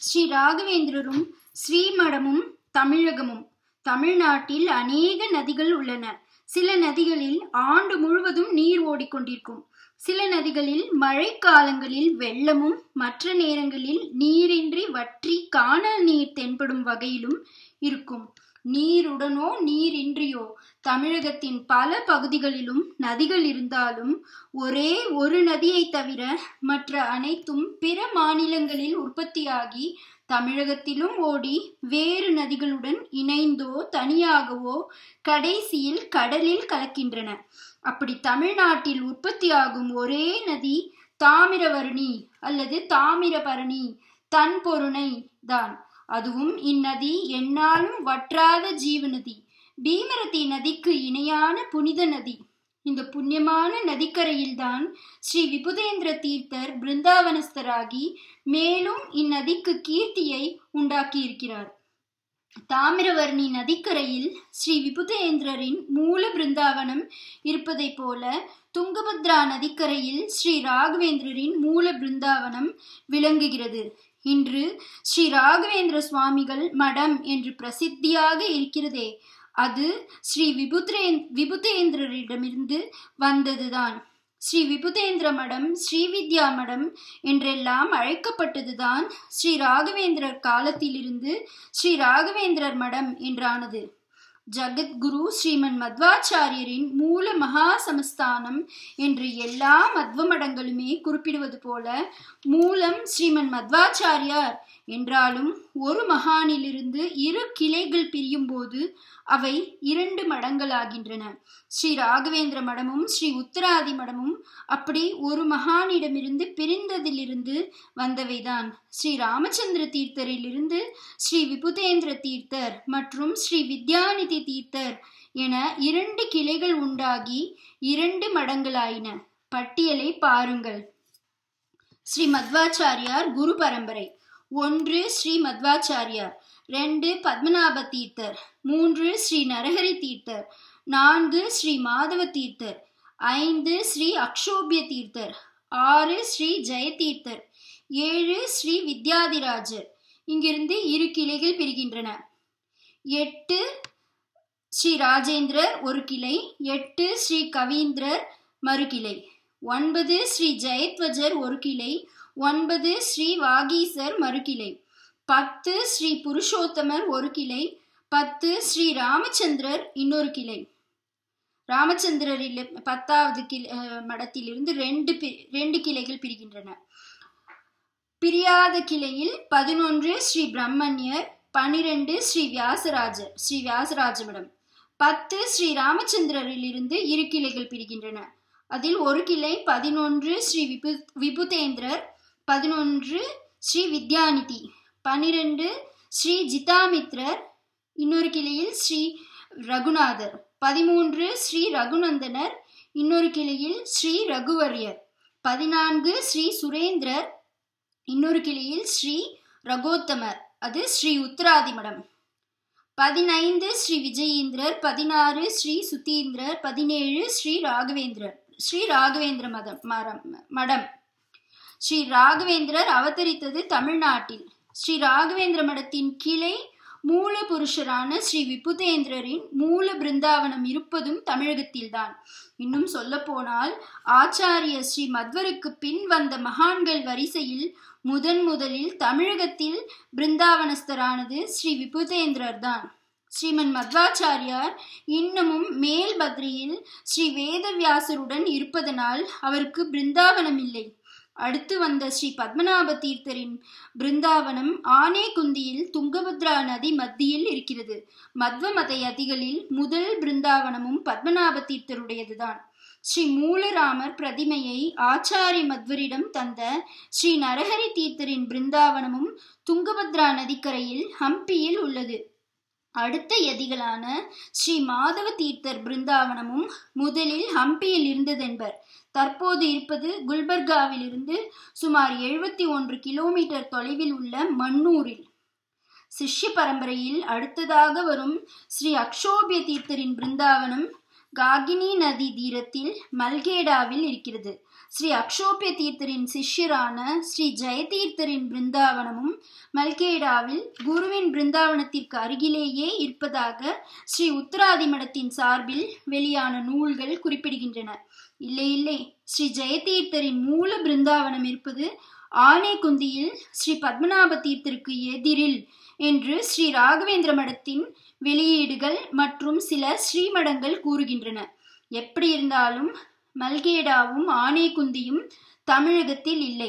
ஸ்ரீ ராகவேந்திரரும் ஸ்ரீமடமும் தமிழகமும் தமிழ்நாட்டில் அநேக நதிகள் உள்ளன சில நதிகளில் ஆண்டு முழுவதும் நீர் ஓடிக்கொண்டிருக்கும் சில நதிகளில் மழைக்காலங்களில் வெள்ளமும் மற்ற நேரங்களில் நீரின்றி வற்றி காணல் நீர் தென்படும் வகையிலும் இருக்கும் நீருடனோ நீரின்றியோ தமிழகத்தின் பல பகுதிகளிலும் நதிகள் இருந்தாலும் ஒரே ஒரு நதியை தவிர மற்ற அனைத்தும் பிற மாநிலங்களில் உற்பத்தியாகி தமிழகத்திலும் ஓடி வேறு நதிகளுடன் இணைந்தோ தனியாகவோ கடைசியில் கடலில் கலக்கின்றன அப்படி தமிழ்நாட்டில் உற்பத்தியாகும் ஒரே நதி தாமிரவர்ணி அல்லது தாமிரபரணி தன்பொருணை தான் அதுவும் இந்நதி எந்நாளும் வற்றாத ஜீவநதி பீமரதி நதிக்கு இணையான புனித நதி இந்த புண்ணியமான நதிக்கரையில்தான் ஸ்ரீ விபுதேந்திர தீர்த்தர் பிருந்தாவனஸ்தராகி மேலும் இந்நதிக்கு கீர்த்தியை உண்டாக்கியிருக்கிறார் தாமிரவர்ணி நதிக்கரையில் ஸ்ரீ விபுதேந்திரரின் மூல பிருந்தாவனம் இருப்பதைப் போல துங்கபத்ரா நதிக்கரையில் ஸ்ரீ ராகவேந்திரரின் மூல பிருந்தாவனம் விளங்குகிறது இன்று ஸ்ரீ ராகவேந்திர சுவாமிகள் மடம் என்று பிரசித்தியாக இருக்கிறதே அது ஸ்ரீ விபுத்ரே விபுதேந்திரரிடமிருந்து வந்ததுதான் ஸ்ரீ விபுதேந்திர மடம் ஸ்ரீவித்யா மடம் என்றெல்லாம் அழைக்கப்பட்டதுதான் ஸ்ரீ ராகவேந்திரர் காலத்திலிருந்து ஸ்ரீ ராகவேந்திரர் மடம் என்றானது ஜகத்குரு ஸ்ரீமன் மத்வாச்சாரியரின் மூல மகா சமஸ்தானம் என்று எல்லா மத்வ மடங்களுமே குறிப்பிடுவது போல மூலம் ஸ்ரீமன் மத்வாச்சாரியார் என்றாலும் ஒரு மகானிலிருந்து இரு கிளைகள் பிரியும் போது அவை இரண்டு மடங்களாகின்றன ஸ்ரீ ராகவேந்திர மடமும் ஸ்ரீ உத்தராதி மடமும் அப்படி ஒரு மகானிடமிருந்து பிரிந்ததிலிருந்து வந்தவைதான் ஸ்ரீ ராமச்சந்திர தீர்த்தரிலிருந்து ஸ்ரீ விபுதேந்திர தீர்த்தர் மற்றும் ஸ்ரீ வித்யாநிதி தீர்த்தர் என இரண்டு கிளைகள் உண்டாகி இரண்டு மடங்களாயின பட்டியலை பாருங்கள் ஸ்ரீ மத்வாச்சாரியார் குரு பரம்பரை ஒன்று ஸ்ரீ மத்வாச்சாரியார் ரெண்டு பத்மநாப தீர்த்தர் மூன்று ஸ்ரீ நரஹரி தீர்த்தர் நான்கு ஸ்ரீ மாதவ தீர்த்தர் ஐந்து ஸ்ரீ அக்ஷோபிய தீர்த்தர் ஆறு ஸ்ரீ ஜெயதீர்த்தர் ஏழு ஸ்ரீ வித்யாதிராஜர் இங்கிருந்து இரு கிளைகள் பிரிகின்றன எட்டு ஸ்ரீ ராஜேந்திரர் ஒரு கிளை எட்டு ஸ்ரீ கவீந்திரர் மறுகிளை ஒன்பது ஸ்ரீ ஜெயத்வஜர் ஒரு கிளை ஒன்பது ஸ்ரீ வாகீசர் மறுகிளை பத்து ஸ்ரீ புருஷோத்தமர் ஒரு கிளை பத்து ஸ்ரீ ராமச்சந்திரர் இன்னொரு கிளை ராமச்சந்திரரில் பத்தாவது கிளை மடத்திலிருந்து ரெண்டு ரெண்டு கிளைகள் பிரிகின்றன பிரியாத கிளையில் பதினொன்று ஸ்ரீ பிரம்மண்யர் பனிரெண்டு ஸ்ரீ வியாசராஜர் ஸ்ரீ வியாசராஜ மடம் பத்து ஸ்ரீ ராமச்சந்திரரில் இருந்து இரு கிளைகள் பிரிகின்றன அதில் ஒரு கிளை பதினொன்று ஸ்ரீ விபு விபுதேந்திரர் பதினொன்று ஸ்ரீ வித்யாநிதி பனிரெண்டு ஸ்ரீ ஜிதாமித்ரர் இன்னொரு கிளையில் ஸ்ரீ ரகுநாதர் பதிமூன்று ஸ்ரீ ரகுநந்தனர் இன்னொரு கிளையில் ஸ்ரீ ரகுவரியர் பதினான்கு ஸ்ரீ சுரேந்திரர் இன்னொரு கிளையில் ஸ்ரீ ரகோத்தமர் அது ஸ்ரீ உத்தராதிமடம் பதினைந்து ஸ்ரீ விஜயேந்திரர் பதினாறு ஸ்ரீ சுத்தீந்திரர் பதினேழு ஸ்ரீ ராகவேந்திரர் ஸ்ரீ ராகவேந்திர மதம் மரம் மடம் ஸ்ரீ ராகவேந்திரர் அவதரித்தது தமிழ்நாட்டில் ஸ்ரீ ராகவேந்திர மடத்தின் கிளை மூல புருஷரான ஸ்ரீ விபுதேந்திரரின் மூல பிருந்தாவனம் இருப்பதும் தமிழகத்தில்தான் இன்னும் சொல்ல போனால் ஆச்சாரிய ஸ்ரீ மத்வருக்கு பின் வந்த மகான்கள் வரிசையில் முதன் முதலில் தமிழகத்தில் பிருந்தாவனஸ்தரானது ஸ்ரீ விபுதேந்திரர் தான் ஸ்ரீமன் மத்வாச்சாரியார் இன்னமும் மேல் பத்ரியில் ஸ்ரீ வேதவியாசருடன் இருப்பதனால் அவருக்கு பிருந்தாவனம் இல்லை அடுத்து வந்த ஸ்ரீ பத்மநாப தீர்த்தரின் பிருந்தாவனம் ஆனேகுந்தியில் துங்கபத்ரா நதி மத்தியில் இருக்கிறது மத்வ மத யதிகளில் முதல் பிருந்தாவனமும் பத்மநாப தீர்த்தருடையதுதான் ஸ்ரீ மூலராமர் பிரதிமையை ஆச்சாரிய மத்வரிடம் தந்த ஸ்ரீ நரஹரி தீர்த்தரின் பிருந்தாவனமும் துங்கபத்ரா நதிக்கரையில் ஹம்பியில் உள்ளது அடுத்த யதிகளான ஸ்ரீ மாதவ தீர்த்தர் பிருந்தாவனமும் முதலில் ஹம்பியில் இருந்ததென்பர் தற்போது இருப்பது குல்பர்காவிலிருந்து சுமார் எழுபத்தி ஒன்று கிலோமீட்டர் தொலைவில் உள்ள மன்னூரில் சிஷ்ய பரம்பரையில் அடுத்ததாக வரும் ஸ்ரீ அக்ஷோபிய தீர்த்தரின் பிருந்தாவனம் காகினி நதி தீரத்தில் மல்கேடாவில் இருக்கிறது ஸ்ரீ அக்ஷோபிய தீர்த்தரின் சிஷ்யரான ஸ்ரீ ஜெயதீர்த்தரின் பிருந்தாவனமும் மல்கேடாவில் குருவின் பிருந்தாவனத்திற்கு அருகிலேயே இருப்பதாக ஸ்ரீ உத்தராதி மடத்தின் சார்பில் வெளியான நூல்கள் குறிப்பிடுகின்றன இல்லை இல்லை ஸ்ரீ ஜெயதீர்த்தரின் மூல பிருந்தாவனம் இருப்பது ஆனைக்குந்தியில் ஸ்ரீ பத்மநாப தீர்த்தருக்கு எதிரில் என்று ஸ்ரீ ராகவேந்திர மடத்தின் வெளியீடுகள் மற்றும் சில ஸ்ரீமடங்கள் கூறுகின்றன எப்படி இருந்தாலும் மல்கேடாவும் ஆனைக்குந்தியும் தமிழகத்தில் இல்லை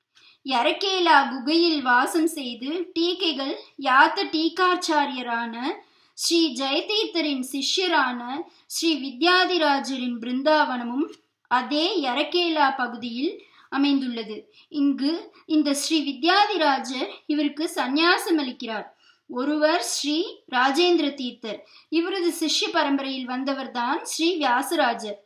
யரகேலா குகையில் வாசம் செய்து டீக்கைகள் யாத்த டீகாச்சாரியரான ஸ்ரீ ஜெயதீர்த்தரின் சிஷ்யரான ஸ்ரீ வித்யாதிராஜரின் பிருந்தாவனமும் அதே யரகேலா பகுதியில் அமைந்துள்ளது இங்கு இந்த ஸ்ரீ வித்யாதிராஜர் இவருக்கு சந்நியாசம் அளிக்கிறார் ஒருவர் ஸ்ரீ ராஜேந்திர தீர்த்தர் இவரது சிஷ்ய பரம்பரையில் வந்தவர்தான் ஸ்ரீ வியாசராஜர்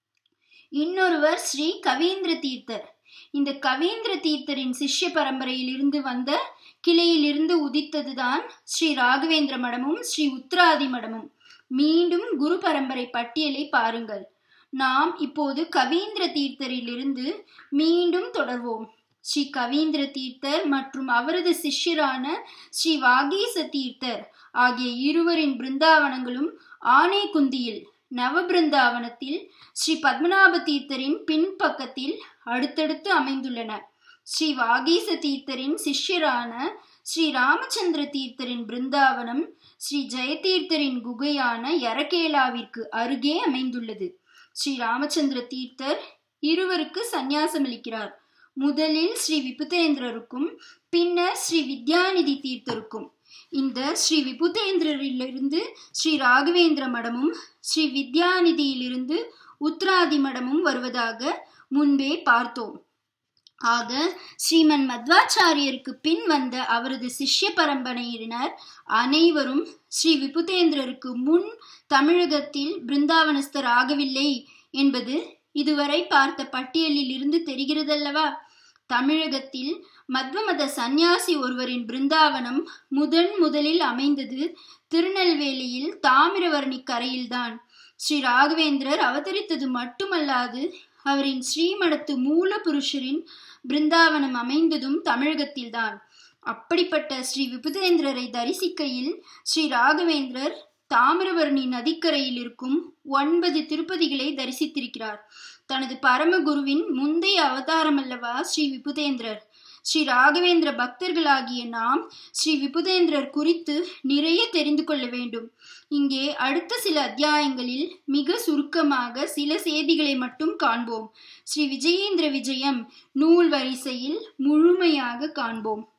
இன்னொருவர் ஸ்ரீ கவீந்திர தீர்த்தர் இந்த கவீந்திர தீர்த்தரின் சிஷ்ய பரம்பரையில் இருந்து வந்த கிளையிலிருந்து உதித்ததுதான் ஸ்ரீ ராகவேந்திர மடமும் ஸ்ரீ உத்ராதி மடமும் மீண்டும் குரு பரம்பரை பட்டியலை பாருங்கள் நாம் இப்போது கவீந்திர தீர்த்தரிலிருந்து மீண்டும் தொடர்வோம் ஸ்ரீ கவீந்திர தீர்த்தர் மற்றும் அவரது சிஷ்யரான ஸ்ரீ வாகீச தீர்த்தர் ஆகிய இருவரின் பிருந்தாவனங்களும் ஆனைக்குந்தியில் நவபிருந்தாவனத்தில் ஸ்ரீ பத்மநாப தீர்த்தரின் பின்பக்கத்தில் அடுத்தடுத்து அமைந்துள்ளன ஸ்ரீ வாகீச தீர்த்தரின் சிஷ்யரான ஸ்ரீ ராமச்சந்திர தீர்த்தரின் பிருந்தாவனம் ஸ்ரீ ஜெயதீர்த்தரின் குகையான யரகேலாவிற்கு அருகே அமைந்துள்ளது ஸ்ரீ ராமச்சந்திர தீர்த்தர் இருவருக்கு சந்நியாசம் அளிக்கிறார் முதலில் ஸ்ரீ விபுதேந்திரருக்கும் பின்னர் ஸ்ரீ வித்யாநிதி தீர்த்தருக்கும் இந்த ஸ்ரீ விபுதேந்திரரிலிருந்து ஸ்ரீ ராகவேந்திர மடமும் ஸ்ரீ வித்யாநிதியிலிருந்து உத்ராதி மடமும் வருவதாக முன்பே பார்த்தோம் ஆக ஸ்ரீமன் மத்வாச்சாரியருக்கு பின் வந்த அவரது சிஷ்ய பரம்பரையினர் அனைவரும் ஸ்ரீ விபுதேந்திரருக்கு முன் தமிழகத்தில் பிருந்தாவனஸ்தர் ஆகவில்லை என்பது இதுவரை பார்த்த பட்டியலில் இருந்து தெரிகிறதல்லவா தமிழகத்தில் மத்வமத சந்நியாசி ஒருவரின் பிருந்தாவனம் முதன் முதலில் அமைந்தது திருநெல்வேலியில் தாமிரவர்ணி கரையில்தான் ஸ்ரீ ராகவேந்திரர் அவதரித்தது மட்டுமல்லாது அவரின் ஸ்ரீமடத்து மூல புருஷரின் பிருந்தாவனம் அமைந்ததும் தமிழகத்தில்தான் அப்படிப்பட்ட ஸ்ரீ விபுதேந்திரரை தரிசிக்கையில் ஸ்ரீ ராகவேந்திரர் தாமிரபரணி நதிக்கரையில் இருக்கும் ஒன்பது திருப்பதிகளை தரிசித்திருக்கிறார் தனது பரமகுருவின் முந்தைய அவதாரம் அல்லவா ஸ்ரீ விபுதேந்திரர் ஸ்ரீ ராகவேந்திர பக்தர்களாகிய நாம் ஸ்ரீ விபுதேந்திரர் குறித்து நிறைய தெரிந்து கொள்ள வேண்டும் இங்கே அடுத்த சில அத்தியாயங்களில் மிக சுருக்கமாக சில செய்திகளை மட்டும் காண்போம் ஸ்ரீ விஜயேந்திர விஜயம் நூல் வரிசையில் முழுமையாக காண்போம்